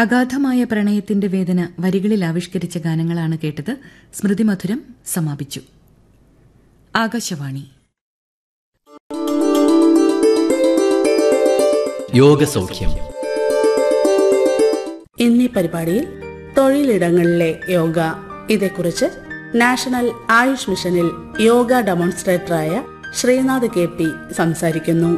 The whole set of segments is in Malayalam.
അഗാധമായ പ്രണയത്തിന്റെ വേദന വരികളിൽ ആവിഷ്കരിച്ച ഗാനങ്ങളാണ് കേട്ടത് സ്മൃതിമധുരം സമാപിച്ചു ആകാശവാണി യോഗസൗഖ്യം എന്നീ പരിപാടിയിൽ തൊഴിലിടങ്ങളിലെ യോഗ ഇതേക്കുറിച്ച് നാഷണൽ ആയുഷ് മിഷനിൽ യോഗ ഡെമോൺസ്ട്രേറ്ററായ ശ്രീനാഥ് കെ പി സംസാരിക്കുന്നു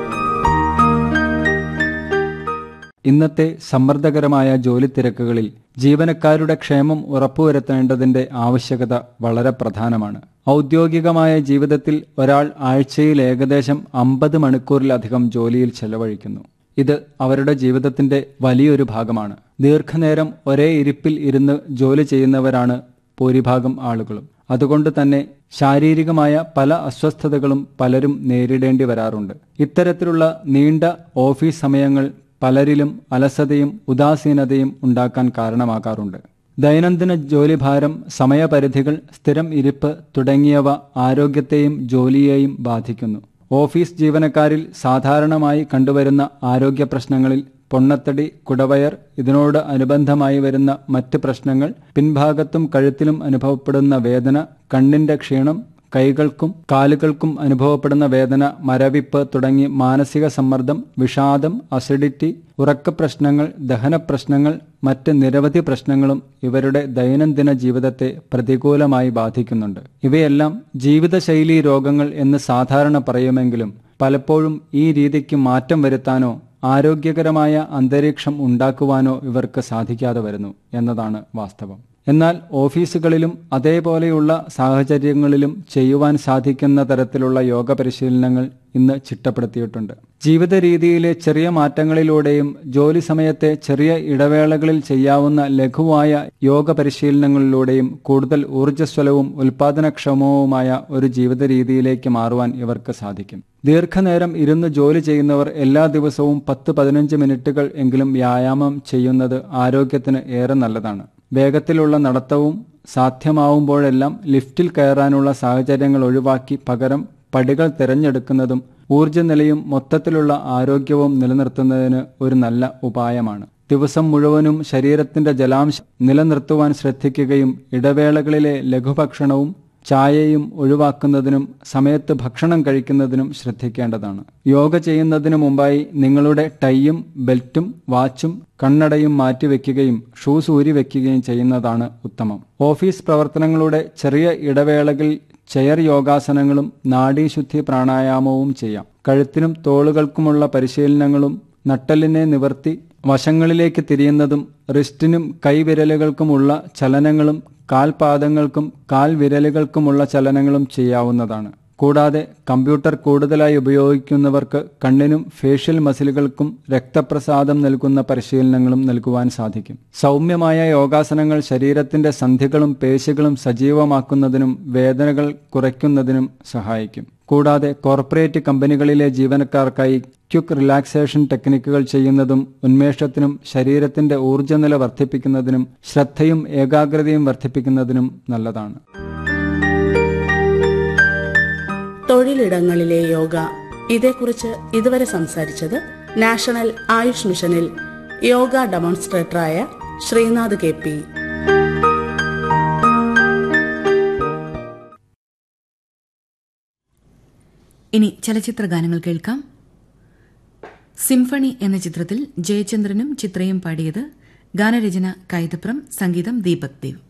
ഇന്നത്തെ സമ്മർദ്ദകരമായ ജോലി തിരക്കുകളിൽ ജീവനക്കാരുടെ ക്ഷേമം ഉറപ്പുവരുത്തേണ്ടതിന്റെ ആവശ്യകത വളരെ പ്രധാനമാണ് ഔദ്യോഗികമായ ജീവിതത്തിൽ ഒരാൾ ആഴ്ചയിൽ ഏകദേശം അമ്പത് മണിക്കൂറിലധികം ജോലിയിൽ ചെലവഴിക്കുന്നു ഇത് അവരുടെ ജീവിതത്തിന്റെ വലിയൊരു ഭാഗമാണ് ദീർഘനേരം ഒരേ ഇരിപ്പിൽ ഇരുന്ന് ജോലി ചെയ്യുന്നവരാണ് ഭൂരിഭാഗം ആളുകളും അതുകൊണ്ട് തന്നെ ശാരീരികമായ പല അസ്വസ്ഥതകളും പലരും നേരിടേണ്ടി വരാറുണ്ട് ഇത്തരത്തിലുള്ള നീണ്ട ഓഫീസ് സമയങ്ങൾ പലരിലും അലസതയും ഉദാസീനതയും ഉണ്ടാക്കാൻ കാരണമാകാറുണ്ട് ദൈനംദിന ജോലിഭാരം സമയപരിധികൾ സ്ഥിരം ഇരിപ്പ് തുടങ്ങിയവ ആരോഗ്യത്തെയും ജോലിയെയും ബാധിക്കുന്നു ഓഫീസ് ജീവനക്കാരിൽ സാധാരണമായി കണ്ടുവരുന്ന ആരോഗ്യ പ്രശ്നങ്ങളിൽ പൊണ്ണത്തടി കുടവയർ ഇതിനോട് അനുബന്ധമായി വരുന്ന മറ്റ് പ്രശ്നങ്ങൾ പിൻഭാഗത്തും കഴുത്തിലും അനുഭവപ്പെടുന്ന വേദന കണ്ണിന്റെ ക്ഷീണം കൈകൾക്കും കാലുകൾക്കും അനുഭവപ്പെടുന്ന വേദന മരവിപ്പ് തുടങ്ങി മാനസിക സമ്മർദ്ദം വിഷാദം അസിഡിറ്റി ഉറക്കപ്രശ്നങ്ങൾ ദഹനപ്രശ്നങ്ങൾ മറ്റ് നിരവധി പ്രശ്നങ്ങളും ഇവരുടെ ദൈനംദിന ജീവിതത്തെ പ്രതികൂലമായി ബാധിക്കുന്നുണ്ട് ഇവയെല്ലാം ജീവിതശൈലീ രോഗങ്ങൾ എന്ന് സാധാരണ പറയുമെങ്കിലും പലപ്പോഴും ഈ രീതിക്ക് മാറ്റം വരുത്താനോ ആരോഗ്യകരമായ അന്തരീക്ഷം ഉണ്ടാക്കുവാനോ ഇവർക്ക് സാധിക്കാതെ വരുന്നു എന്നതാണ് വാസ്തവം എന്നാൽ ഓഫീസുകളിലും അതേപോലെയുള്ള സാഹചര്യങ്ങളിലും ചെയ്യുവാൻ സാധിക്കുന്ന തരത്തിലുള്ള യോഗ പരിശീലനങ്ങൾ ഇന്ന് ചിട്ടപ്പെടുത്തിയിട്ടുണ്ട് ജീവിത രീതിയിലെ ചെറിയ മാറ്റങ്ങളിലൂടെയും ജോലി സമയത്തെ ചെറിയ ഇടവേളകളിൽ ചെയ്യാവുന്ന ലഘുവായ യോഗ പരിശീലനങ്ങളിലൂടെയും കൂടുതൽ ഊർജ്ജസ്വലവും ഉൽപാദനക്ഷമവുമായ ഒരു ജീവിത രീതിയിലേക്ക് മാറുവാൻ ഇവർക്ക് സാധിക്കും ദീർഘനേരം ഇരുന്ന് ജോലി ചെയ്യുന്നവർ എല്ലാ ദിവസവും പത്ത് പതിനഞ്ച് മിനിറ്റുകൾ എങ്കിലും വ്യായാമം ചെയ്യുന്നത് ആരോഗ്യത്തിന് ഏറെ നല്ലതാണ് വേഗത്തിലുള്ള നടത്തവും സാധ്യമാവുമ്പോഴെല്ലാം ലിഫ്റ്റിൽ കയറാനുള്ള സാഹചര്യങ്ങൾ ഒഴിവാക്കി പകരം പടികൾ തിരഞ്ഞെടുക്കുന്നതും ഊർജ്ജനിലയും മൊത്തത്തിലുള്ള ആരോഗ്യവും നിലനിർത്തുന്നതിന് ഒരു നല്ല ഉപായമാണ് ദിവസം മുഴുവനും ശരീരത്തിന്റെ ജലാംശം നിലനിർത്തുവാൻ ശ്രദ്ധിക്കുകയും ഇടവേളകളിലെ ലഘുഭക്ഷണവും ചായയും ഒഴിവാക്കുന്നതിനും സമയത്ത് ഭക്ഷണം കഴിക്കുന്നതിനും ശ്രദ്ധിക്കേണ്ടതാണ് യോഗ ചെയ്യുന്നതിനു മുമ്പായി നിങ്ങളുടെ ടൈയും ബെൽറ്റും വാച്ചും കണ്ണടയും മാറ്റിവെക്കുകയും ഷൂസ് ഊരി വെക്കുകയും ചെയ്യുന്നതാണ് ഉത്തമം ഓഫീസ് പ്രവർത്തനങ്ങളുടെ ചെറിയ ഇടവേളകളിൽ ചെയർ യോഗാസനങ്ങളും നാഡീശുദ്ധി പ്രാണായാമവും ചെയ്യാം കഴുത്തിനും തോളുകൾക്കുമുള്ള പരിശീലനങ്ങളും നട്ടലിനെ നിവർത്തി വശങ്ങളിലേക്ക് തിരിയുന്നതും റിസ്റ്റിനും കൈവിരലുകൾക്കുമുള്ള ചലനങ്ങളും കാൽപാദങ്ങൾക്കും കാൽവിരലുകൾക്കുമുള്ള ചലനങ്ങളും ചെയ്യാവുന്നതാണ് കൂടാതെ കമ്പ്യൂട്ടർ കൂടുതലായി ഉപയോഗിക്കുന്നവർക്ക് കണ്ണിനും ഫേഷ്യൽ മസിലുകൾക്കും രക്തപ്രസാദം നൽകുന്ന പരിശീലനങ്ങളും നൽകുവാൻ സാധിക്കും സൗമ്യമായ യോഗാസനങ്ങൾ ശരീരത്തിന്റെ സന്ധികളും പേശികളും സജീവമാക്കുന്നതിനും വേദനകൾ കുറയ്ക്കുന്നതിനും സഹായിക്കും കൂടാതെ കോർപ്പറേറ്റ് കമ്പനികളിലെ ജീവനക്കാർക്കായി ക്യുക്ക് റിലാക്സേഷൻ ടെക്നിക്കുകൾ ചെയ്യുന്നതും ഉന്മേഷത്തിനും ശരീരത്തിന്റെ ഊർജ്ജനില വർദ്ധിപ്പിക്കുന്നതിനും ശ്രദ്ധയും ഏകാഗ്രതയും വർദ്ധിപ്പിക്കുന്നതിനും നല്ലതാണ് തൊഴിലിടങ്ങളിലെ യോഗ ഇതേക്കുറിച്ച് ഇതുവരെ സംസാരിച്ചത് നാഷണൽ ആയുഷ് മിഷനിൽ യോഗ ഡെമോൺസ്ട്രേറ്ററായ ശ്രീനാഥ് കെ പി ഇനി ചലച്ചിത്ര ഗാനങ്ങൾ കേൾക്കാം സിംഫണി എന്ന ചിത്രത്തിൽ ജയചന്ദ്രനും ചിത്രയും പാടിയത് ഗാനരചന കൈതപ്രം സംഗീതം ദീപക് ദേവ്